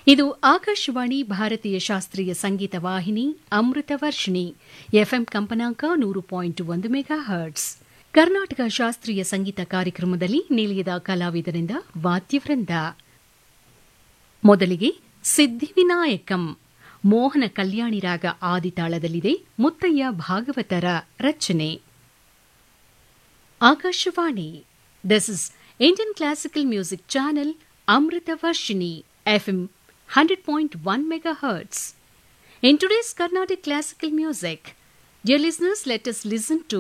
ಇದು ಆಕಾಶವಾಣಿ ಭಾರತೀಯ ಶಾಸ್ತ್ರೀಯ ಸಂಗೀತ ವಾಹಿನಿ ಅಮೃತ ವರ್ಷಿಣಿ ಎಫ್ಎಂ ಕಂಪನಾಂಕ ನೂರು ಪಾಯಿಂಟ್ ಒಂದು ಮೆಗಾ ಹರ್ಟ್ಸ್ ಕರ್ನಾಟಕ ಶಾಸ್ತ್ರೀಯ ಸಂಗೀತ ಕಾರ್ಯಕ್ರಮದಲ್ಲಿ ನಿಲಯದ ಕಲಾವಿದರಿಂದ ವಾದ್ಯವೃಂದ ಮೊದಲಿಗೆ ಸಿದ್ಧಿವಿನಾಯಕಂ ಮೋಹನ ಕಲ್ಯಾಣಿ ರಾಗ ಆದಿತಾಳದಲ್ಲಿದೆ ಮುತ್ತಯ್ಯ ಭಾಗವತರ ರಚನೆ Akashvani this is Indian classical music channel Amrutha Varshini FM 100.1 megahertz. In today's Carnatic classical music, dear listeners, let us listen to